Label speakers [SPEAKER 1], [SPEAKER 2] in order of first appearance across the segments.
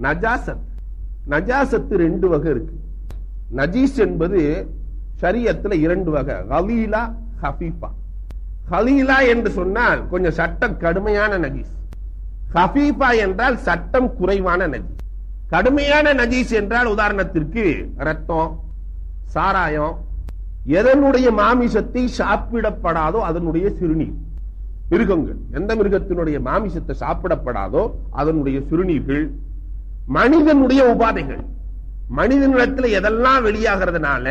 [SPEAKER 1] நஜாசத் நஜாசத்து ரெண்டு வகை இருக்கு நஜீஸ் என்பது ஷரியத்துல இரண்டு வகை ஹலீலா ஹஃபீஃபா ஹலீலா என்று சொன்னால் கொஞ்சம் சட்டம் கடுமையான நஜீஸ் ஹஃபீஃபா என்றால் சட்டம் குறைவான நஜீஸ் கடுமையான நஜீஸ் என்றால் உதாரணத்திற்கு ரத்தம் சாராயம் எதனுடைய மாமிசத்தை சாப்பிடப்படாதோ அதனுடைய சிறுநீர் மிருகங்கள் எந்த மிருகத்தினுடைய மாமிசத்தை சாப்பிடப்படாதோ அதனுடைய சிறுநீர்கள் மனிதனுடைய உபாதைகள் மனிதனிடத்துல எதெல்லாம் வெளியாகிறதுனால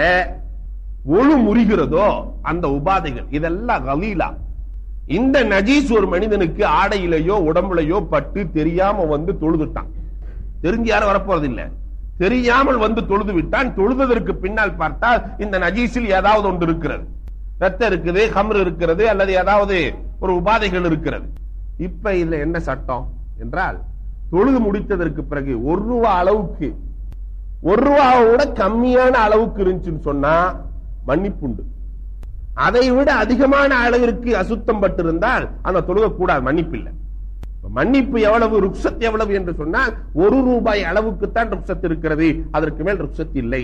[SPEAKER 1] ஒழு முறிகிறதோ அந்த உபாதைகள் இதெல்லாம் கலீலா இந்த நஜீஸ் ஒரு மனிதனுக்கு ஆடையிலேயோ உடம்புலையோ பட்டு தெரியாம வந்து தொழுதுட்டான் தெரிஞ்சு யாரும் வரப்போறது இல்ல தெரியாமல் வந்து தொழுது விட்டான் தொழுததற்கு பின்னால் பார்த்தால் இந்த நஜீஸில் ஏதாவது ஒன்று இருக்கிறது ரத்தம் இருக்குது கம்ரு இருக்கிறது அல்லது ஏதாவது ஒரு உபாதைகள் இருக்கிறது இப்ப இதுல என்ன சட்டம் என்றால் தொழுது முடித்ததற்கு பிறகு ஒரு ரூபா அளவுக்கு ஒரு ரூபாவோட கம்மியான அளவுக்கு இருந்துச்சுன்னு சொன்னா மன்னிப்புண்டு அதை விட அதிகமான அளவிற்கு அசுத்தம் பட்டிருந்தால் அந்த தொழுக கூடாது மன்னிப்பு இல்லை மன்னிப்பு எவ்வளவு ருக்சத் எவ்வளவு என்று சொன்னால் ஒரு ரூபாய் அளவுக்குத்தான் ருக்சத் இருக்கிறது அதற்கு மேல் ருக்சத் இல்லை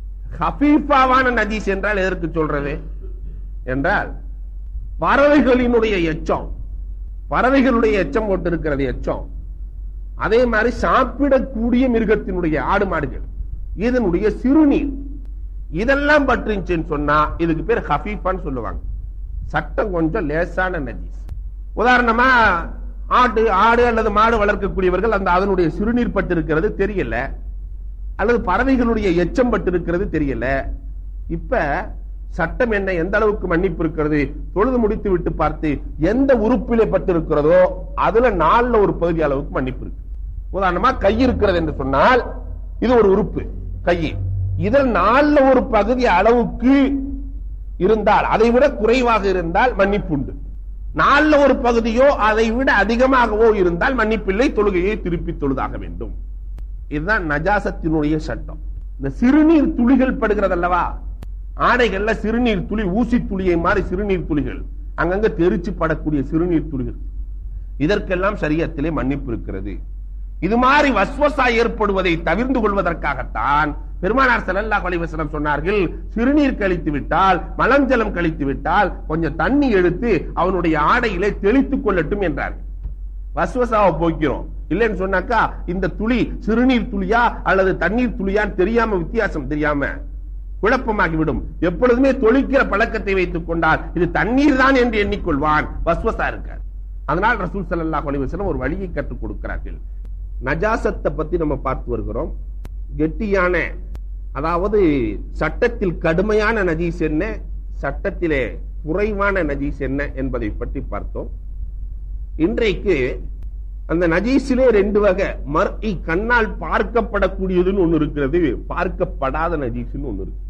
[SPEAKER 1] ஹபீஃபாவான நஜீஸ் என்றால் எதற்கு சொல்றது என்றால் பறவைகளினுடைய எச்சம் பறவைகளுடைய எச்சம் போட்டு இருக்கிறது எச்சம் அதே மாதிரி சாப்பிடக்கூடிய மிருகத்தினுடைய ஆடு மாடுகள் இதனுடைய சிறுநீர் இதெல்லாம் பற்றிச்சுன்னு சொன்னா இதுக்கு பேர் ஹபீஃபான்னு சொல்லுவாங்க சட்டம் கொஞ்சம் லேசான நஜீஸ் உதாரணமா ஆட்டு ஆடு அல்லது மாடு வளர்க்கக்கூடியவர்கள் அந்த அதனுடைய சிறுநீர் பட்டு இருக்கிறது தெரியல அல்லது பறவைகளுடைய எச்சம் பட்டு இருக்கிறது தெரியல இப்ப சட்டம் என்ன எந்த அளவுக்கு மன்னிப்பு இருக்கிறது தொழுது முடித்து விட்டு பார்த்து எந்த உறுப்பிலே பட்டு இருக்கிறதோ அதுல நாலுல ஒரு பகுதி அளவுக்கு மன்னிப்பு இருக்கு உதாரணமா கை இருக்கிறது என்று சொன்னால் இது ஒரு உறுப்பு கை இதில் நாலுல ஒரு பகுதி அளவுக்கு இருந்தால் அதை விட குறைவாக இருந்தால் மன்னிப்பு உண்டு நாலுல ஒரு பகுதியோ அதை விட அதிகமாகவோ இருந்தால் மன்னிப்பில்லை தொழுகையை திருப்பி தொழுதாக வேண்டும் இதுதான் நஜாசத்தினுடைய சட்டம் இந்த சிறுநீர் துளிகள் படுகிறது அல்லவா ஆடைகள்ல சிறுநீர் துளி ஊசி துளியை மாதிரி சிறுநீர் துளிகள் அங்கங்க தெரிச்சு படக்கூடிய சிறுநீர் துளிகள் இதற்கெல்லாம் சரியத்திலே மன்னிப்பு இருக்கிறது இது மாதிரி வஸ்வசா ஏற்படுவதை தவிர்ந்து கொள்வதற்காகத்தான் பெருமானார் ஸல்லல்லாஹு அலைஹி வஸல்லம் சொன்னார்கள் சிறுநீர் கழித்து விட்டால் மலஞ்சலம் கழித்து விட்டால் கொஞ்சம் தண்ணி எடுத்து அவனுடைய ஆடையிலே தெளித்துக் கொள்ளட்டும் என்றார்கள் வஸ்வசாவை போக்கிறோம் இல்லைன்னு சொன்னாக்கா இந்த துளி சிறுநீர் துளியா அல்லது தண்ணீர் துளியான்னு தெரியாம வித்தியாசம் தெரியாம குழப்பமாகிவிடும் எப்பொழுதுமே தொழிக்கிற பழக்கத்தை வைத்துக் கொண்டால் இது தண்ணீர் தான் என்று எண்ணிக்கொள்வான் வஸ்வசா இருக்கார் அதனால் ரசூல் ஸல்லல்லாஹு அலைஹி வஸல்லம் ஒரு வழியை கற்றுக் கொடுக்கிறார்கள் நஜாசத்தை பத்தி நம்ம பார்த்து வருகிறோம் கெட்டியான அதாவது சட்டத்தில் கடுமையான நஜீஸ் என்ன சட்டத்திலே குறைவான நஜீஸ் என்ன என்பதை பற்றி பார்த்தோம் இன்றைக்கு அந்த நஜீஸிலே ரெண்டு வகை மர்இ கண்ணால் பார்க்கப்படக்கூடியதுன்னு ஒண்ணு இருக்கிறது பார்க்கப்படாத நஜீஸ்னு ஒண்ணு இருக்கு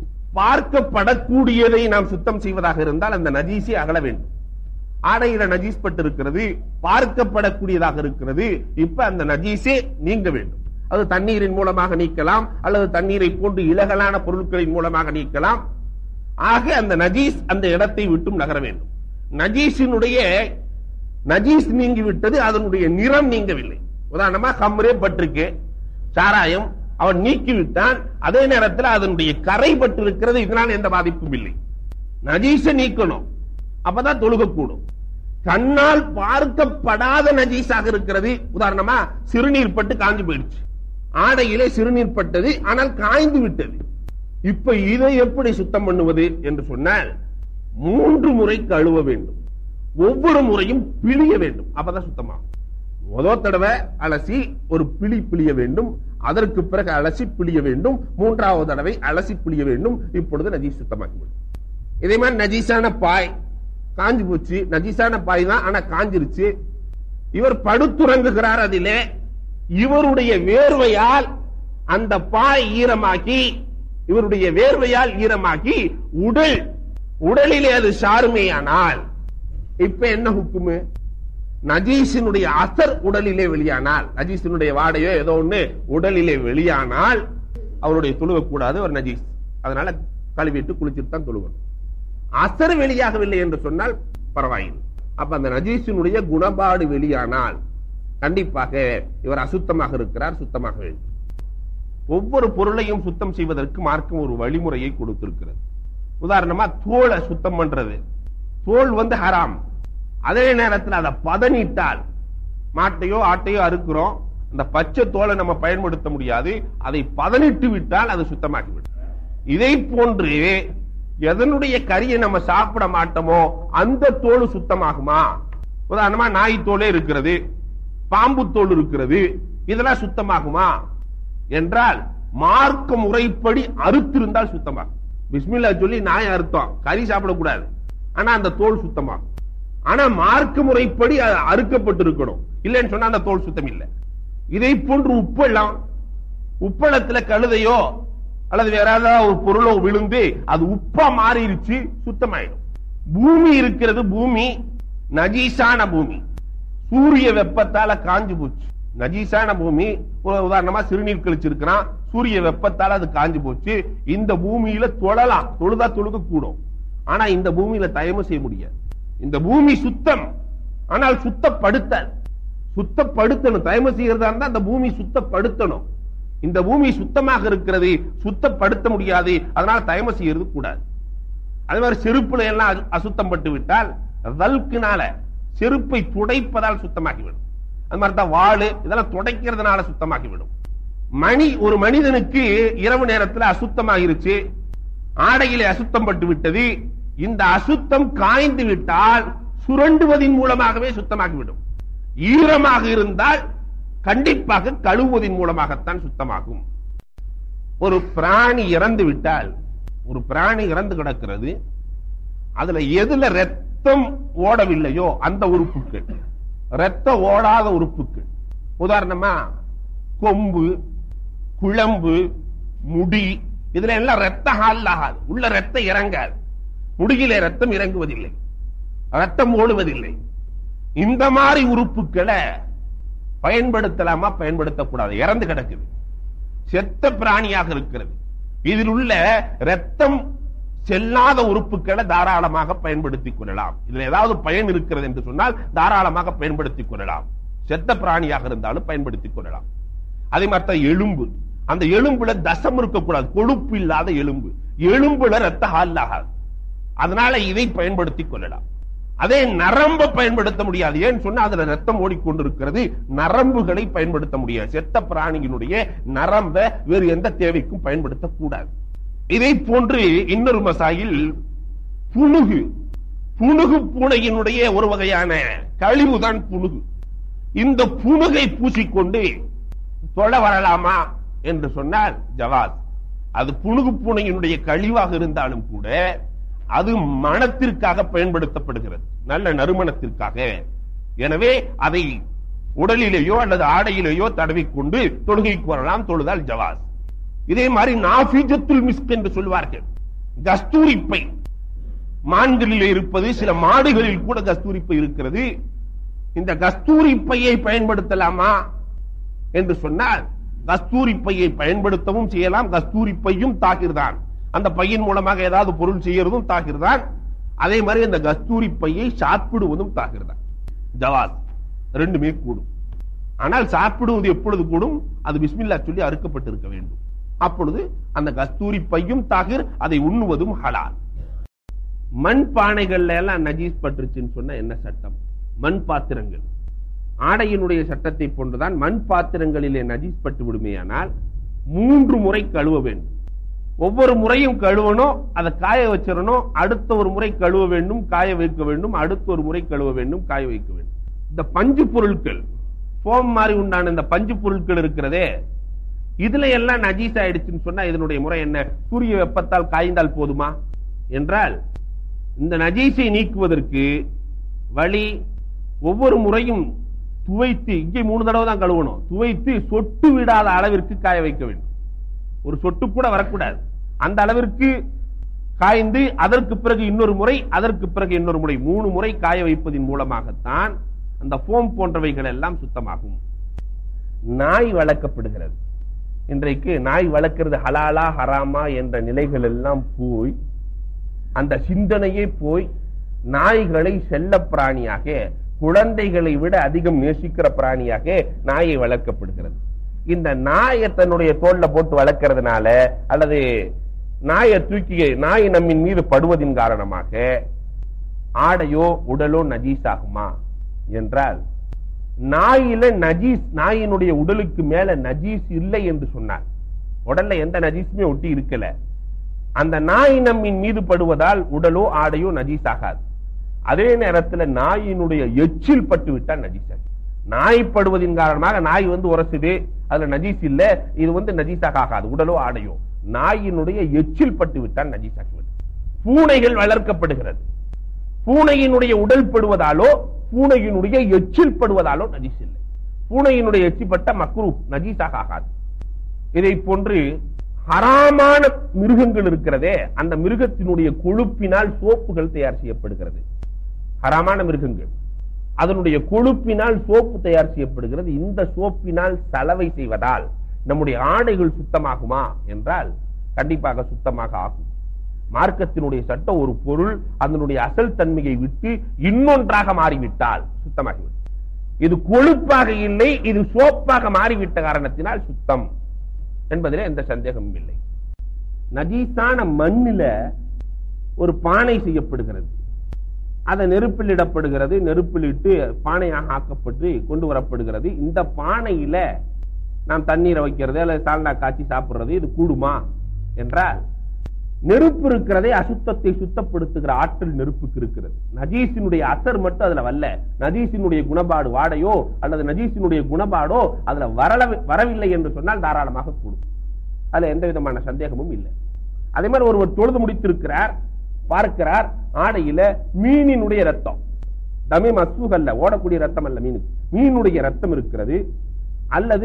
[SPEAKER 1] பார்க்கப்படக்கூடியதை நாம் சுத்தம் செய்வதாக இருந்தால் அந்த நஜீஸை அகல வேண்டும் ஆடையில நஜீஸ் பட்டு இருக்கிறது பார்க்கப்படக்கூடியதாக இருக்கிறது இப்ப அந்த நஜீஸே நீங்க வேண்டும் அது தண்ணீரின் மூலமாக நீக்கலாம் அல்லது தண்ணீரை போன்று இலகலான பொருட்களின் மூலமாக நீக்கலாம் ஆக அந்த நஜீஸ் அந்த இடத்தை விட்டும் நகர வேண்டும் நஜீஸினுடைய நஜீஸ் நீங்கி விட்டது அதனுடைய நிறம் நீங்கவில்லை உதாரணமா கம்ரே பட்டிருக்கு சாராயம் அவன் நீக்கி விட்டான் அதே நேரத்தில் அதனுடைய கரை பட்டு இருக்கிறது இதனால் எந்த பாதிப்பும் இல்லை நஜீஸை நீக்கணும் அப்பதான் தொழுகக்கூடும் கண்ணால் பார்க்கப்படாத நஜீஸாக இருக்கிறது உதாரணமா சிறுநீர் பட்டு காஞ்சு போயிடுச்சு ஆடையிலே சிறுநீர் பட்டது ஆனால் காய்ந்து விட்டது இப்ப இதை எப்படி சுத்தம் பண்ணுவது என்று சொன்னால் மூன்று முறை கழுவ வேண்டும் ஒவ்வொரு முறையும் பிழிய வேண்டும் அப்பதான் சுத்தமாகும் முதல் தடவை அலசி ஒரு பிழி பிழிய வேண்டும் அதற்கு பிறகு அலசி பிழிய வேண்டும் மூன்றாவது தடவை அலசி பிழிய வேண்டும் இப்பொழுது நஜீஸ் சுத்தமாகிவிடும் இதே மாதிரி நஜீஸான பாய் காஞ்சு போச்சு நஜீஸான பாய் தான் ஆனா காஞ்சிருச்சு இவர் படுத்துறங்குகிறார் அதிலே இவருடைய வேர்வையால் அந்த பாய் ஈரமாக்கி இவருடைய வேர்வையால் ஈரமாக்கி உடல் உடலிலே அது சாருமையானால் இப்ப என்ன ஹுக்குமு நஜீஸினுடைய அசர் உடலிலே வெளியானால் நஜீஸினுடைய வாடையோ ஏதோ ஒண்ணு உடலிலே வெளியானால் அவருடைய தொழுக கூடாது ஒரு நஜீஸ் அதனால கழுவிட்டு குளிச்சுட்டு தான் தொழுகணும் அசர் வெளியாகவில்லை என்று சொன்னால் பரவாயில்லை அப்ப அந்த நஜீஸினுடைய குணபாடு வெளியானால் கண்டிப்பாக இவர் அசுத்தமாக இருக்கிறார் சுத்தமாக வேண்டும் ஒவ்வொரு பொருளையும் சுத்தம் செய்வதற்கு மார்க்கம் ஒரு வழிமுறையை கொடுத்திருக்கிறது உதாரணமா தோலை சுத்தம் பண்றது தோல் வந்து ஹராம் அதே நேரத்தில் அதை பதனிட்டால் மாட்டையோ ஆட்டையோ அறுக்கிறோம் அந்த பச்சை தோலை நம்ம பயன்படுத்த முடியாது அதை பதனிட்டு விட்டால் அது சுத்தமாகிவிடும் இதை போன்று எதனுடைய கறியை நம்ம சாப்பிட மாட்டோமோ அந்த தோல் சுத்தமாகுமா உதாரணமா நாய் தோலே இருக்கிறது பாம்பு தோல் இருக்கிறது இதெல்லாம் சுத்தமாகுமா என்றால் மார்க்க முறைப்படி அறுத்திருந்தால் சுத்தமாகும் பிஸ்மில்லா சொல்லி நாய் அறுத்தோம் கறி சாப்பிடக்கூடாது ஆனா அந்த தோல் சுத்தமாகும் ஆனா மார்க்க முறைப்படி அது அறுக்கப்பட்டிருக்கணும் இல்லைன்னு சொன்னா அந்த தோல் சுத்தம் இல்லை இதை போன்று உப்பெல்லாம் உப்பளத்துல கழுதையோ அல்லது வேற ஏதாவது ஒரு பொருளோ விழுந்து அது உப்பா மாறிடுச்சு சுத்தமாயிடும் பூமி இருக்கிறது பூமி நஜீசான பூமி சூரிய வெப்பத்தால காஞ்சு போச்சு நஜீசான பூமி ஒரு உதாரணமா சிறுநீர் கழிச்சிருக்கிறான் சூரிய வெப்பத்தால அது காஞ்சு போச்சு இந்த பூமியில தொழலாம் தொழுதா தொழுக கூடும் ஆனா இந்த பூமியில தயமு செய்ய முடியாது இந்த பூமி சுத்தம் ஆனால் சுத்தப்படுத்த சுத்தப்படுத்தணும் தயமு செய்யறதா இருந்தா அந்த பூமி சுத்தப்படுத்தணும் இந்த பூமி சுத்தமாக இருக்கிறது சுத்தப்படுத்த முடியாது அதனால தயமு செய்யறது கூடாது அதே மாதிரி செருப்புல எல்லாம் அசு- அசுத்தம் பட்டு விட்டால் வல்குனால செருப்பை துடைப்பதால் சுத்தமாகிவிடும் அது மாதிரி தான் வாளு இதெல்லாம் துடைக்கிறதுனால சுத்தமாகிவிடும் மணி ஒரு மனிதனுக்கு இரவு நேரத்தில் அசுத்தமாகிருச்சு ஆடையிலே அசுத்தம் பட்டு விட்டது இந்த அசுத்தம் காய்ந்து விட்டால் சுரண்டுவதின் மூலமாகவே சுத்தமாகிவிடும் ஈரமாக இருந்தால் கண்டிப்பாக கழுவுவதின் மூலமாகத்தான் சுத்தமாகும் ஒரு பிராணி இறந்து விட்டால் ஒரு பிராணி இறந்து கிடக்கிறது அதுல எதுல ரத்தம் ஓடவில்லையோ அந்த உறுப்புகள் ரத்தம் ஓடாத உறுப்புகள் உதாரணமா கொம்பு குழம்பு முடி இதுல எல்லாம் ரத்த ஹால் ஆகாது உள்ள ரத்தம் இறங்காது முடியிலே ரத்தம் இறங்குவதில்லை ரத்தம் ஓடுவதில்லை இந்த மாதிரி உறுப்புகளை பயன்படுத்தலாமா பயன்படுத்தக்கூடாது இறந்து கிடக்குது செத்த பிராணியாக இருக்கிறது இதில் உள்ள ரத்தம் செல்லாத உறுப்புகளை தாராளமாக பயன்படுத்திக் கொள்ளலாம் இதுல ஏதாவது பயன் இருக்கிறது என்று சொன்னால் தாராளமாக பயன்படுத்திக் கொள்ளலாம் செத்த பிராணியாக இருந்தாலும் பயன்படுத்திக் கொள்ளலாம் அதே மாதிரி தான் எலும்பு அந்த எலும்புல தசம் இருக்கக்கூடாது கொழுப்பு இல்லாத எலும்பு எலும்புல ரத்த ஹால் ஆகாது அதனால இதை பயன்படுத்திக் கொள்ளலாம் அதே நரம்ப பயன்படுத்த முடியாது ஏன்னு சொன்னா அதுல ரத்தம் ஓடிக்கொண்டிருக்கிறது நரம்புகளை பயன்படுத்த முடியாது செத்த பிராணியினுடைய நரம்ப வேறு எந்த தேவைக்கும் பயன்படுத்தக் கூடாது இதை போன்று இன்னொரு மசாயில் புணுகு புணுகு பூனையினுடைய ஒரு வகையான கழிவுதான் புணுகு இந்த புணுகை பூசிக்கொண்டு தொழ வரலாமா என்று சொன்னால் ஜவாஸ் அது புணுகு பூனையினுடைய கழிவாக இருந்தாலும் கூட அது மனத்திற்காக பயன்படுத்தப்படுகிறது நல்ல நறுமணத்திற்காக எனவே அதை உடலிலேயோ அல்லது ஆடையிலேயோ தடவிக்கொண்டு தொழுகைக்கு வரலாம் தொழுதால் ஜவாஸ் இதே மாதிரி நாஃபிஜத்துல் மிஸ்க் என்று சொல்வார்கள் கஸ்தூரி பை மான்களில் இருப்பது சில மாடுகளில் கூட கஸ்தூரி பை இருக்கிறது இந்த கஸ்தூரி பையை பயன்படுத்தலாமா என்று சொன்னால் கஸ்தூரி பையை பயன்படுத்தவும் செய்யலாம் கஸ்தூரி பையும் தாகிர்தான் அந்த பையின் மூலமாக ஏதாவது பொருள் செய்யறதும் தாகிர்தான் அதே மாதிரி அந்த கஸ்தூரி பையை சாப்பிடுவதும் தாகிர்தான் ஜவாஸ் ரெண்டுமே கூடும் ஆனால் சாப்பிடுவது எப்பொழுது கூடும் அது பிஸ்மில்லா சொல்லி அறுக்கப்பட்டிருக்க வேண்டும் அப்பொழுது அந்த கஸ்தூரி பையும் தாகிர் அதை உண்ணுவதும் ஹலால் மண் பானைகள்ல எல்லாம் நஜீஸ் பட்டுருச்சுன்னு சொன்னா என்ன சட்டம் மண் பாத்திரங்கள் ஆடையினுடைய சட்டத்தை போன்றுதான் மண் பாத்திரங்களிலே நஜீஸ் பட்டு விடுமேயானால் மூன்று முறை கழுவ வேண்டும் ஒவ்வொரு முறையும் கழுவணும் அதை காய வச்சிடணும் அடுத்த ஒரு முறை கழுவ வேண்டும் காய வைக்க வேண்டும் அடுத்த ஒரு முறை கழுவ வேண்டும் காய வைக்க வேண்டும் இந்த பஞ்சு பொருட்கள் ஃபோம் மாதிரி உண்டான இந்த பஞ்சு பொருட்கள் இருக்கிறதே இதுல எல்லாம் நஜீஸ் ஆயிடுச்சுன்னு சொன்னா இதனுடைய முறை என்ன சூரிய வெப்பத்தால் காய்ந்தால் போதுமா என்றால் இந்த நஜீஸை நீக்குவதற்கு வழி ஒவ்வொரு முறையும் துவைத்து இங்கே மூணு தடவை தான் கழுவணும் துவைத்து சொட்டு விடாத அளவிற்கு காய வைக்க வேண்டும் ஒரு சொட்டு கூட வரக்கூடாது அந்த அளவிற்கு காய்ந்து அதற்கு பிறகு இன்னொரு முறை அதற்கு பிறகு இன்னொரு முறை மூணு முறை காய வைப்பதின் மூலமாகத்தான் அந்த ஃபோம் போன்றவைகள் எல்லாம் சுத்தமாகும் நாய் வளர்க்கப்படுகிறது இன்றைக்கு நாய் வளர்க்கிறது ஹலாலா ஹராமா என்ற நிலைகள் எல்லாம் போய் அந்த சிந்தனையே போய் நாய்களை செல்ல பிராணியாக குழந்தைகளை விட அதிகம் நேசிக்கிற பிராணியாக நாயை வளர்க்கப்படுகிறது இந்த நாயை தன்னுடைய தோல்ல போட்டு வளர்க்கறதுனால அல்லது நாயை தூக்கி நாய் நம்மின் மீது படுவதின் காரணமாக ஆடையோ உடலோ நஜீஸ் ஆகுமா என்றால் நாயில நஜீஸ் நாயினுடைய உடலுக்கு மேல நஜீஸ் இல்லை என்று சொன்னார் உடல்ல எந்த நஜீஸுமே ஒட்டி இருக்கல அந்த நாய் நம்மின் மீது படுவதால் உடலோ ஆடையோ நஜீஸ் ஆகாது அதே நேரத்தில் நாயினுடைய எச்சில் பட்டு விட்டால் நஜீஸ் ஆகும் நாய் படுவதின் காரணமாக நாய் வந்து உரசுது அதுல நஜீஸ் இல்ல இது வந்து நஜீஸாக ஆகாது உடலோ ஆடையோ நாயினுடைய எச்சில் பட்டு விட்டால் நஜீஸ் ஆகிவிடும் பூனைகள் வளர்க்கப்படுகிறது பூனையினுடைய உடல் படுவதாலோ பூனையினுடைய எச்சில் படுவதாலோ நஜீஸ் இல்லை பூனையினுடைய எச்சிப்பட்ட மக்ரூ நஜீஸாக ஆகாது இதை போன்று ஹராமான மிருகங்கள் இருக்கிறதே அந்த மிருகத்தினுடைய கொழுப்பினால் சோப்புகள் தயார் செய்யப்படுகிறது ஹராமான மிருகங்கள் அதனுடைய கொழுப்பினால் சோப்பு தயார் செய்யப்படுகிறது இந்த சோப்பினால் சலவை செய்வதால் நம்முடைய ஆடைகள் சுத்தமாகுமா என்றால் கண்டிப்பாக சுத்தமாக ஆகும் மார்க்கத்தினுடைய சட்டம் ஒரு பொருள் அதனுடைய அசல் தன்மையை விட்டு இன்னொன்றாக மாறிவிட்டால் சுத்தமாகிவிடும் இது கொழுப்பாக இல்லை இது சோப்பாக மாறிவிட்ட காரணத்தினால் சுத்தம் என்பதிலே எந்த சந்தேகமும் இல்லை நஜீஸான மண்ணில ஒரு பானை செய்யப்படுகிறது அதை நெருப்பில் இடப்படுகிறது நெருப்பில் இட்டு பானையாக ஆக்கப்பட்டு கொண்டு வரப்படுகிறது இந்த பானையில நாம் தண்ணீரை வைக்கிறது அல்லது சால்னா காய்ச்சி சாப்பிடுறது இது கூடுமா என்றால் நெருப்பு இருக்கிறதே அசுத்தத்தை சுத்தப்படுத்துகிற ஆற்றல் நெருப்புக்கு இருக்கிறது நஜீசினுடைய அசர் மட்டும் அதுல வரல நஜீசினுடைய குணபாடு வாடையோ அல்லது நஜீசினுடைய குணபாடோ அதுல வரல வரவில்லை என்று சொன்னால் தாராளமாக கூடும் அதுல எந்த விதமான சந்தேகமும் இல்லை அதே மாதிரி ஒருவர் தொழுது முடித்திருக்கிறார் பார்க்கிறார் ஆடையில மீனினுடைய ரத்தம் தமி மசூக் அல்ல ஓடக்கூடிய ரத்தம் அல்ல மீனுக்கு மீனுடைய ரத்தம் இருக்கிறது அல்லது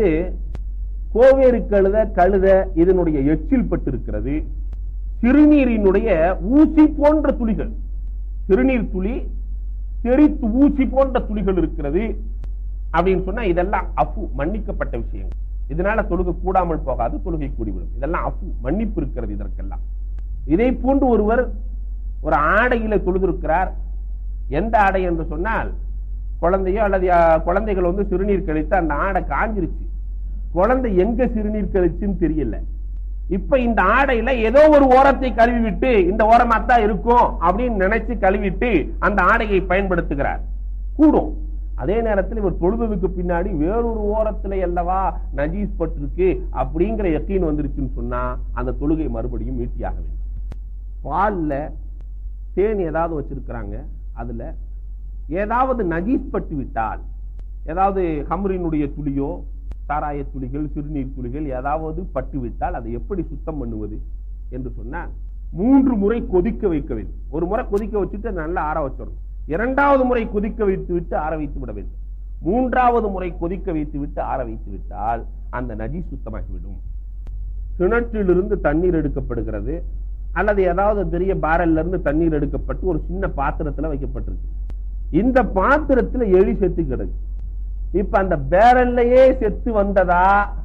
[SPEAKER 1] கோவேறு கழுத கழுத இதனுடைய எச்சில் பட்டு இருக்கிறது சிறுநீரினுடைய ஊசி போன்ற துளிகள் சிறுநீர் துளி தெரித்து ஊசி போன்ற துளிகள் இருக்கிறது அப்படின்னு சொன்னா இதெல்லாம் அஃபு மன்னிக்கப்பட்ட விஷயங்கள் இதனால தொழுகை கூடாமல் போகாது தொழுகை கூடிவிடும் இதெல்லாம் அஃபு மன்னிப்பு இருக்கிறது இதற்கெல்லாம் இதை போன்று ஒருவர் ஒரு ஆடையில தொழுதிருக்கிறார் எந்த ஆடை என்று சொன்னால் குழந்தையோ அல்லது குழந்தைகள் வந்து சிறுநீர் கழித்து அந்த ஆடை காஞ்சிருச்சு குழந்தை எங்க சிறுநீர் கழிச்சுன்னு தெரியல இப்ப இந்த ஆடையில ஏதோ ஒரு ஓரத்தை கழுவி விட்டு இந்த ஓரமா தான் இருக்கும் அப்படின்னு நினைச்சு கழுவிட்டு அந்த ஆடையை பயன்படுத்துகிறார் கூடும் அதே நேரத்தில் இவர் தொழுதுக்கு பின்னாடி வேறொரு ஓரத்துல அல்லவா நஜீஸ் பட்டிருக்கு அப்படிங்கிற எக்கீன் வந்துருச்சுன்னு சொன்னா அந்த தொழுகை மறுபடியும் மீட்டியாக வேண்டும் பால்ல தேன் ஏதாவது வச்சிருக்கிறாங்க அதுல ஏதாவது நஜீஸ் பட்டு விட்டால் ஏதாவது ஹம்ரினுடைய துளியோ சாராய துளிகள் சிறுநீர் துளிகள் ஏதாவது பட்டு விட்டால் அதை எப்படி சுத்தம் பண்ணுவது என்று சொன்னால் மூன்று முறை கொதிக்க வைக்க வேண்டும் ஒரு முறை கொதிக்க வச்சுட்டு நல்லா ஆற வச்சிடணும் இரண்டாவது முறை கொதிக்க வைத்து விட்டு ஆற வைத்து விட வேண்டும் மூன்றாவது முறை கொதிக்க வைத்து விட்டு ஆற வைத்து விட்டால் அந்த நஜி சுத்தமாகிவிடும் கிணற்றிலிருந்து தண்ணீர் எடுக்கப்படுகிறது அல்லது ஏதாவது பெரிய பேரல்ல இருந்து தண்ணீர் எடுக்கப்பட்டு ஒரு சின்ன பாத்திரத்துல வைக்கப்பட்டிருக்கு இந்த பாத்திரத்துல எலி செத்து கிடக்கு இப்ப அந்த பேரல்லையே செத்து வந்ததா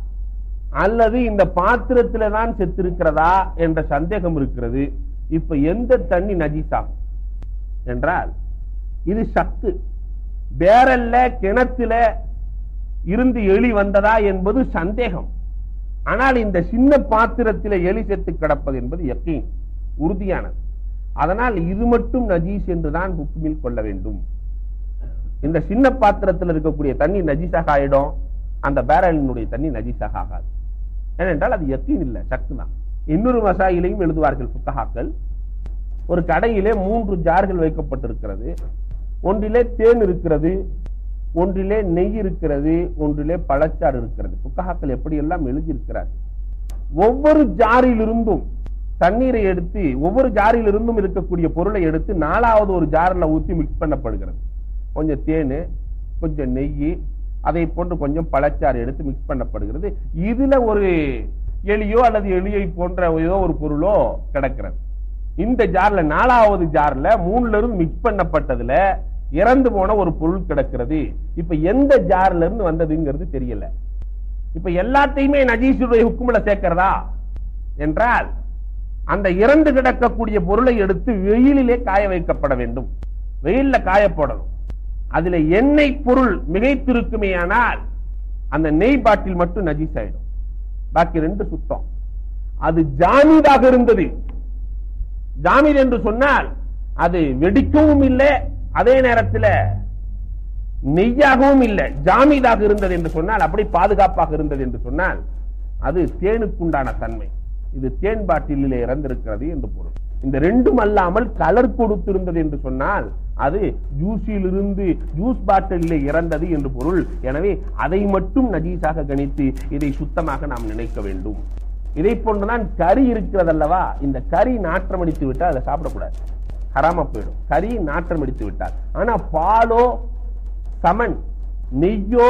[SPEAKER 1] அல்லது இந்த பாத்திரத்துல தான் செத்து இருக்கிறதா என்ற சந்தேகம் இருக்கிறது இப்ப எந்த தண்ணி நஜீஸாகும் என்றால் இது சத்து பேரல்ல கிணத்துல இருந்து எலி வந்ததா என்பது சந்தேகம் ஆனால் இந்த சின்ன பாத்திரத்தில் எலி செத்து கிடப்பது என்பது யக்கீன் உறுதியானது அதனால் இது மட்டும் நஜீஸ் என்றுதான் ஹுக்குமில் கொள்ள வேண்டும் இந்த சின்ன பாத்திரத்தில் இருக்கக்கூடிய தண்ணி நஜீஸாக ஆயிடும் அந்த பேரலினுடைய தண்ணி நஜீஸாக ஆகாது ஏனென்றால் அது யக்கீன் இல்லை சக்கு தான் இன்னொரு மசாயிலையும் எழுதுவார்கள் புத்தகாக்கள் ஒரு கடையிலே மூன்று ஜார்கள் வைக்கப்பட்டிருக்கிறது ஒன்றிலே தேன் இருக்கிறது ஒன்றிலே நெய் இருக்கிறது ஒன்றிலே பழச்சாறு இருக்கிறது புத்தகாக்கள் எப்படி எல்லாம் எழுதியிருக்கிறார்கள் ஒவ்வொரு ஜாரிலிருந்தும் தண்ணீரை எடுத்து ஒவ்வொரு ஜாரிலிருந்தும் இருக்கக்கூடிய பொருளை எடுத்து நாலாவது ஒரு ஜாரில் ஊற்றி மிக்ஸ் பண்ணப்படுகிறது கொஞ்சம் தேன் கொஞ்சம் நெய் அதை போன்று கொஞ்சம் பழச்சாறு எடுத்து மிக்ஸ் பண்ணப்படுகிறது இதுல ஒரு எலியோ அல்லது எலியை போன்ற ஏதோ ஒரு பொருளோ கிடக்கிறது இந்த ஜார்ல நாலாவது ஜார்ல மூணுல இருந்து மிக்ஸ் பண்ணப்பட்டதுல இறந்து போன ஒரு பொருள் கிடக்கிறது இப்ப எந்த ஜார்ல இருந்து வந்ததுங்கிறது தெரியல இப்ப எல்லாத்தையுமே நஜீசுடைய ஹுக்குமுல சேர்க்கிறதா என்றால் அந்த இறந்து கிடக்கக்கூடிய பொருளை எடுத்து வெயிலிலே காய வைக்கப்பட வேண்டும் வெயில்ல காய போடணும் அதுல எண்ணெய் பொருள் மிகைத்திருக்குமேயானால் அந்த நெய் பாட்டில் மட்டும் நஜீஸ் ஆயிடும் பாக்கி ரெண்டு சுத்தம் அது ஜாமீதாக இருந்தது ஜாமீத் என்று சொன்னால் அது வெடிக்கவும் இல்லை அதே நேரத்தில் நெய்யாகவும் இல்லை ஜாமீதாக இருந்தது என்று சொன்னால் அப்படி பாதுகாப்பாக இருந்தது என்று சொன்னால் அது தேனுக்குண்டான தன்மை இது தேன் பாட்டிலே இறந்திருக்கிறது என்று பொருள் இந்த ரெண்டும் அல்லாமல் கலர் கொடுத்திருந்தது என்று சொன்னால் அது ஜூஸில் இருந்து ஜூஸ் பாட்டிலே இறந்தது என்று பொருள் எனவே அதை மட்டும் நஜீஸாக கணித்து இதை சுத்தமாக நாம் நினைக்க வேண்டும் இதை போன்றுதான் கறி இருக்கிறதல்லவா இந்த கறி நாற்றம் அடித்து விட்டால் அதை சாப்பிடக்கூடாது ஹராம போயிடும் கறி நாற்றம் அடித்து விட்டால் ஆனா பாலோ சமன் நெய்யோ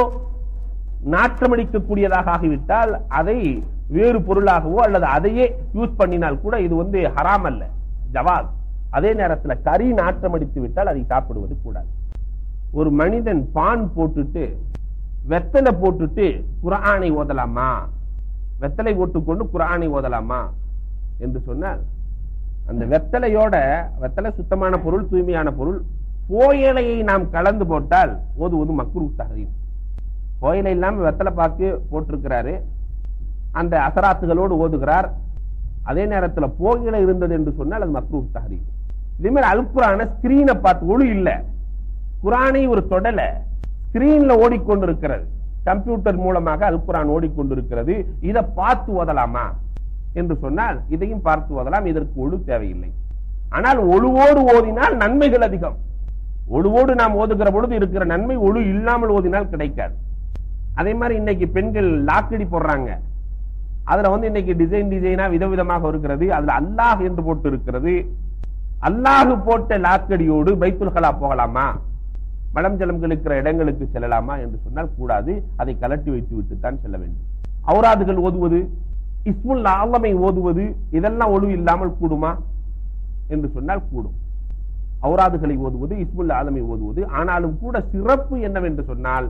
[SPEAKER 1] நாற்றமடிக்கக்கூடியதாக ஆகிவிட்டால் அதை வேறு பொருளாகவோ அல்லது அதையே யூஸ் பண்ணினால் கூட இது வந்து ஹராம் அல்ல ஜவாஸ் அதே நேரத்தில் கறி நாற்றமடித்து விட்டால் அதை சாப்பிடுவது கூடாது ஒரு மனிதன் பான் போட்டுட்டு வெத்தலை போட்டுட்டு குரானை ஓதலாமா வெத்தலை போட்டுக்கொண்டு குரானை ஓதலாமா என்று சொன்னால் அந்த வெத்தலையோட வெத்தலை சுத்தமான பொருள் தூய்மையான பொருள் கோயலையை நாம் கலந்து போட்டால் ஓதுவது மக்ரூ தகரீம் கோயிலை இல்லாம வெத்தலை பாக்கு போட்டிருக்கிறாரு அந்த அசராத்துகளோடு ஓதுகிறார் அதே நேரத்தில் போகில இருந்தது என்று சொன்னால் அது மக்ரூ தகரீம் இதே மாதிரி அல்குரான ஸ்கிரீனை பார்த்து ஒளி இல்ல குரானை ஒரு தொடல ஸ்கிரீன்ல ஓடிக்கொண்டிருக்கிறது கம்ப்யூட்டர் மூலமாக அல்குரான் ஓடிக்கொண்டிருக்கிறது இதை பார்த்து ஓதலாமா என்று சொன்னால் இதையும் பார்த்து ஓதலாம் இதற்கு ஒழு தேவையில்லை ஆனால் ஒழுவோடு ஓதினால் நன்மைகள் அதிகம் ஒழுவோடு நாம் ஓதுகிற பொழுது இருக்கிற நன்மை ஒழு இல்லாமல் ஓதினால் கிடைக்காது அதே மாதிரி இன்னைக்கு பெண்கள் லாக்கடி போடுறாங்க அதுல வந்து இன்னைக்கு டிசைன் டிசைனா விதவிதமாக இருக்கிறது அதுல அல்லாஹ் என்று போட்டு இருக்கிறது அல்லாஹ் போட்ட லாக்கடியோடு பைத்துல் கலா போகலாமா மலம் ஜலம் இருக்கிற இடங்களுக்கு செல்லலாமா என்று சொன்னால் கூடாது அதை கலட்டி வைத்து விட்டு தான் செல்ல வேண்டும் அவுராதுகள் ஓதுவது இஸ்முல் ஆலமை ஓதுவது இதெல்லாம் ஒழு இல்லாமல் கூடுமா என்று சொன்னால் கூடும் அவுராதுகளை ஓதுவது இஸ்முல் ஆலமை ஓதுவது ஆனாலும் கூட சிறப்பு என்னவென்று சொன்னால்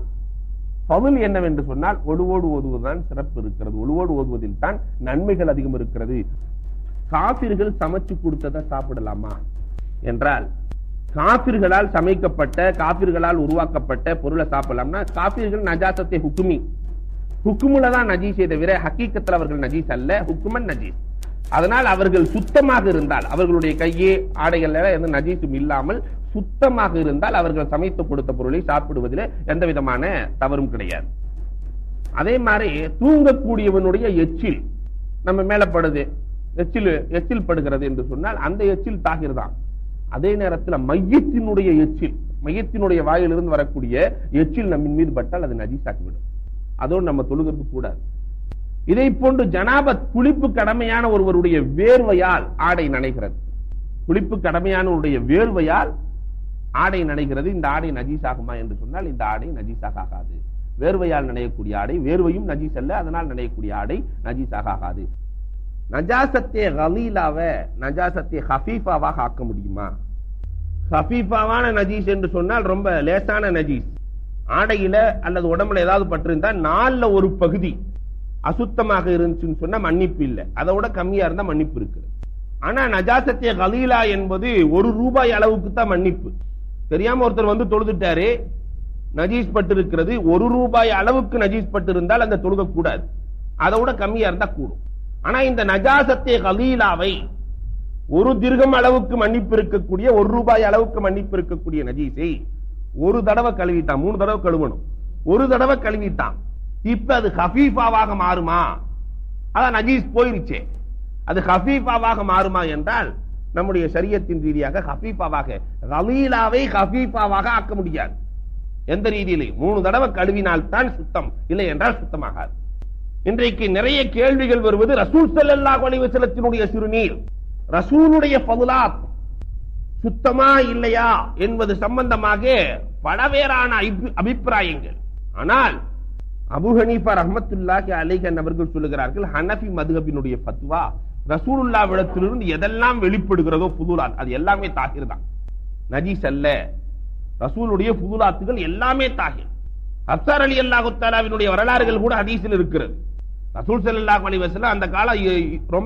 [SPEAKER 1] பவுல் என்னவென்று சொன்னால் ஒழுவோடு ஓதுவதுதான் சிறப்பு இருக்கிறது ஒழுவோடு ஓதுவதில் தான் நன்மைகள் அதிகம் இருக்கிறது காபிர்கள் சமைச்சு கொடுத்ததை சாப்பிடலாமா என்றால் காபிர்களால் சமைக்கப்பட்ட காபிர்களால் உருவாக்கப்பட்ட பொருளை சாப்பிடலாம்னா காபிர்கள் நஜாசத்தை ஹுக்குமி ஹுக்குமுல தான் நஜீஸே தவிர ஹக்கீக்கத்தில் அவர்கள் நஜீஸ் அல்ல ஹுக்குமன் நஜீஸ் அதனால் அவர்கள் சுத்தமாக இருந்தால் அவர்களுடைய கையே ஆடைகள்ல எந்த நஜீஸும் இல்லாமல் சுத்தமாக இருந்தால் அவர்கள் சமைத்து கொடுத்த பொருளை சாப்பிடுவதில் எந்த விதமான தவறும் கிடையாது அதே மாதிரி தூங்கக்கூடியவனுடைய எச்சில் நம்ம மேல படுது எச்சில் எச்சில் படுகிறது என்று சொன்னால் அந்த எச்சில் தாகிர் தான் அதே நேரத்தில் மையத்தினுடைய எச்சில் மையத்தினுடைய வாயிலிருந்து வரக்கூடிய எச்சில் நம்மின் மீது பட்டால் அது நஜீஸாக்கிவிடும் அதோடு நம்ம தொழுகிறது கூடாது இதை போன்று ஜனாபத் குளிப்பு கடமையான ஒருவருடைய வேர்வையால் ஆடை நனைகிறது குளிப்பு கடமையானவருடைய வேர்வையால் ஆடை நனைகிறது இந்த ஆடை நஜீஸ் ஆகுமா என்று சொன்னால் இந்த ஆடை நஜீஸாக ஆகாது வேர்வையால் நனையக்கூடிய ஆடை வேர்வையும் நஜீஸ் அல்ல அதனால் நனையக்கூடிய ஆடை நஜீஸாக ஆகாது நஜாசத்தே கலீலாவ நஜாசத்தே ஹஃபீஃபாவாக ஆக்க முடியுமா ஹஃபீஃபாவான நஜீஸ் என்று சொன்னால் ரொம்ப லேசான நஜீஸ் ஆடையில அல்லது உடம்புல ஏதாவது பட்டிருந்தா நாலுல ஒரு பகுதி அசுத்தமாக இருந்துச்சுன்னு சொன்னா மன்னிப்பு இல்லை அதை விட கம்மியா இருந்தா மன்னிப்பு இருக்கு ஆனா நஜாசத்திய கலீலா என்பது ஒரு ரூபாய் அளவுக்கு தான் மன்னிப்பு தெரியாம ஒருத்தர் வந்து தொழுதுட்டாரு நஜீஸ் பட்டு இருக்கிறது ஒரு ரூபாய் அளவுக்கு நஜீஸ் பட்டு இருந்தால் அந்த தொழுக கூடாது அதை விட கம்மியா இருந்தா கூடும் ஆனா இந்த நஜாசத்திய கலீலாவை ஒரு திருகம் அளவுக்கு மன்னிப்பு இருக்கக்கூடிய ஒரு ரூபாய் அளவுக்கு மன்னிப்பு இருக்கக்கூடிய நஜீஸை ஒரு தடவை கழுவிட்டான் மூணு தடவை கழுவணும் ஒரு தடவை கழுவிட்டான் இப்ப அது ஹபீஃபாவாக மாறுமா அதான் நஜீஸ் போயிருச்சே அது ஹபீஃபாவாக மாறுமா என்றால் நம்முடைய சரியத்தின் ரீதியாக ஹபீஃபாவாக ரலீலாவை ஹபீஃபாவாக ஆக்க முடியாது எந்த ரீதியிலையும் மூணு தடவை கழுவினால் தான் சுத்தம் இல்லை என்றால் சுத்தமாகாது இன்றைக்கு நிறைய கேள்விகள் வருவது ரசூல் ஸல்லல்லாஹு அலைஹி வஸல்லத்தினுடைய சிறுநீர் ரசூலுடைய பதுலாத் சுத்தமா இல்லையா என்பது சம்பந்தமாக பலவேறான அபி- அபிப்பிராயங்கள் ஆனால் அபு ஹனீஃபா ரஹ்மத்துல்லாஹி அலைஹி அவர்கள் சொல்லுகிறார்கள் ஹனஃபி மதுஹபினுடைய ஃபத்வா ரசூலுல்லாவிடத்திலிருந்து எதெல்லாம் வெளிப்படுகிறதோ புதுலாத் அது எல்லாமே தாகிர் தான் நஜீஸ் அல்ல ரசூலுடைய புதுலாத்துகள் எல்லாமே தாகிர் அப்சார் அலி அல்லாஹு தாலாவினுடைய வரலாறுகள் கூட ஹதீஸில் இருக்கிறது ரசூல் ஸல்லல்லாஹு அலைஹி வஸல்லம் அந்த காலம் இ- ரொம்ப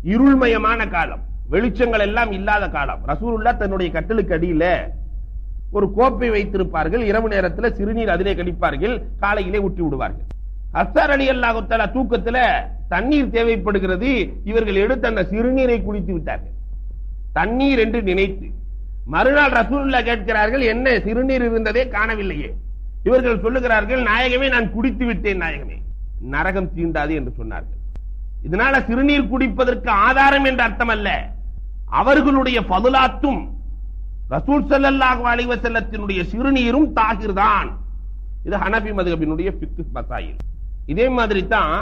[SPEAKER 1] இருள்மயமான காலம் வெளிச்சங்கள் எல்லாம் இல்லாத காலம் ரசூலுல்லா தன்னுடைய கட்டலுக்கு அடியில ஒரு கோப்பை வைத்திருப்பார்கள் இரவு நேரத்தில் சிறுநீர் அதிலே கழிப்பார்கள் காலையிலே ஊற்றி விடுவார்கள் அஸ்ஸர் அலி அல்லாஹு தஆலா தூக்கத்துல தண்ணீர் தேவைப்படுகிறது இவர்கள் எடுத்து அந்த சிறுநீரை குடித்து விட்டார்கள் தண்ணீர் என்று நினைத்து மறுநாள் ரசூலுல்லா கேட்கிறார்கள் என்ன சிறுநீர் இருந்ததே காணவில்லையே இவர்கள் சொல்லுகிறார்கள் நாயகமே நான் குடித்து விட்டேன் நாயகமே நரகம் தீண்டாது என்று சொன்னார்கள் இதனால சிறுநீர் குடிப்பதற்கு ஆதாரம் என்ற அர்த்தம் அல்ல அவர்களுடைய பதுலாத்தும் ரசூல் ஸல்லல்லாஹு அலைஹி வஸல்லத்தினுடைய சிறுநீரும் தாகிர் தான் இது ஹனபி மதுகபினுடைய ஃபிக்ஹ் மசாயில் இதே மாதிரி தான்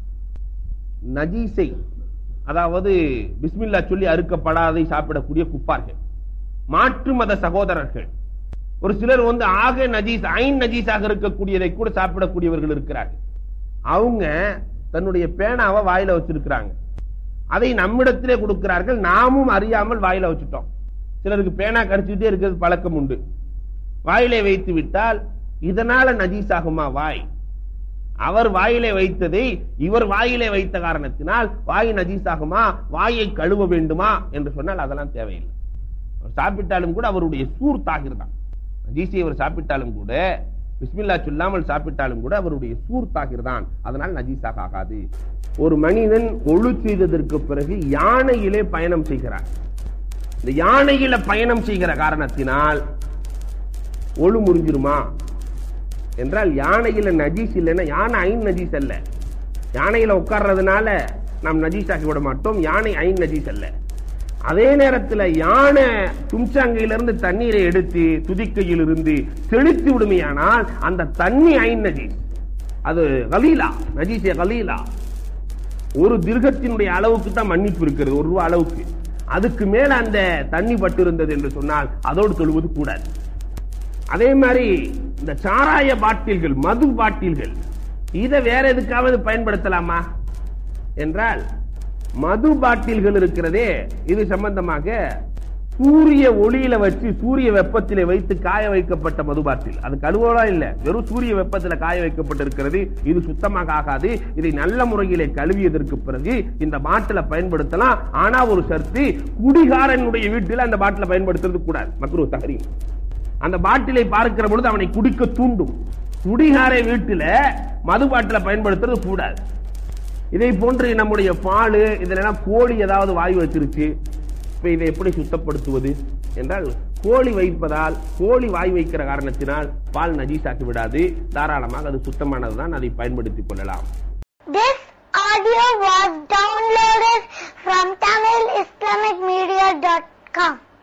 [SPEAKER 1] நஜீஸை அதாவது பிஸ்மில்லா சொல்லி அறுக்கப்படாதை சாப்பிடக்கூடிய குப்பார்கள் மாற்று மத சகோதரர்கள் ஒரு சிலர் வந்து ஆக நஜீஸ் ஐன் நஜீஸாக இருக்கக்கூடியதை கூட சாப்பிடக்கூடியவர்கள் இருக்கிறார்கள் அவங்க தன்னுடைய பேனாவை வாயில வச்சிருக்கிறாங்க அதை நம்மிடத்திலே கொடுக்கிறார்கள் நாமும் அறியாமல் வாயில வச்சுட்டோம் சிலருக்கு பேனா கடிச்சுட்டே இருக்கிறது பழக்கம் உண்டு வாயிலே வைத்து விட்டால் இதனால நஜீஸாகுமா வாய் அவர் வாயிலே வைத்ததை இவர் வாயிலே வைத்த காரணத்தினால் வாய் நஜீஸாகுமா வாயை கழுவ வேண்டுமா என்று சொன்னால் அதெல்லாம் தேவையில்லை அவர் சாப்பிட்டாலும் கூட அவருடைய சூர் தாகிர் தான் நஜீஸை அவர் சாப்பிட்டாலும் கூட பிஸ்மில்லா சொல்லாமல் சாப்பிட்டாலும் கூட அவருடைய சூர் தாகிர் தான் அதனால் நஜீஸாக ஆகாது ஒரு மனிதன் ஒழு செய்ததற்கு பிறகு யானையிலே பயணம் செய்கிறார் இந்த யானையில பயணம் செய்கிற காரணத்தினால் ஒழு முறிஞ்சிருமா என்றால் யானையில நஜீஸ் இல்லைன்னா யானை ஐன் நஜீஸ் அல்ல யானையில உட்கார்றதுனால நாம் நஜீஸ் ஆக்கி விட மாட்டோம் யானை ஐன் நஜீஸ் அல்ல அதே நேரத்தில் யானை தும்சாங்கையிலிருந்து தண்ணீரை எடுத்து துதிக்கையில் இருந்து தெளித்து விடுமையானால் அந்த தண்ணி ஐன் நஜீஸ் அது கலீலா நஜீசே கலீலா ஒரு திருகத்தினுடைய அளவுக்கு தான் மன்னிப்பு இருக்கிறது ஒரு ரூபா அளவுக்கு அதுக்கு மேல அந்த தண்ணி பட்டு இருந்தது என்று சொன்னால் அதோடு தொழுவது கூடாது அதே மாதிரி இந்த சாராய பாட்டில்கள் மது பாட்டில்கள் இதை வேற எதுக்காவது பயன்படுத்தலாமா என்றால் மது பாட்டில்கள் இருக்கிறதே இது சம்பந்தமாக சூரிய ஒளியில வச்சு சூரிய வெப்பத்திலே வைத்து காய வைக்கப்பட்ட மது பாட்டில் அது கழுவோலாம் இல்ல வெறும் சூரிய வெப்பத்துல காய வைக்கப்பட்டிருக்கிறது இது சுத்தமாக ஆகாது இதை நல்ல முறையிலே கழுவியதற்கு பிறகு இந்த பாட்டில பயன்படுத்தலாம் ஆனா ஒரு சர்த்து குடிகாரனுடைய வீட்டில் அந்த பாட்டில பயன்படுத்துறது கூடாது மக்ரூ தகரி அந்த பாட்டிலை பார்க்கிற பொழுது அவனை குடிக்க தூண்டும் குடிகார வீட்டில மது பாட்டில பயன்படுத்துறது கூடாது இதை போன்று நம்முடைய பால் இதெல்லாம் கோழி ஏதாவது வாய் வச்சிருச்சு இப்ப இதை எப்படி சுத்தப்படுத்துவது என்றால் கோழி வைப்பதால் கோழி வாய் வைக்கிற காரணத்தினால் பால் நஜீஸாக்கி விடாது தாராளமாக அது சுத்தமானதுதான் அதை பயன்படுத்திக் கொள்ளலாம்
[SPEAKER 2] This audio was downloaded from TamilIslamicMedia.com.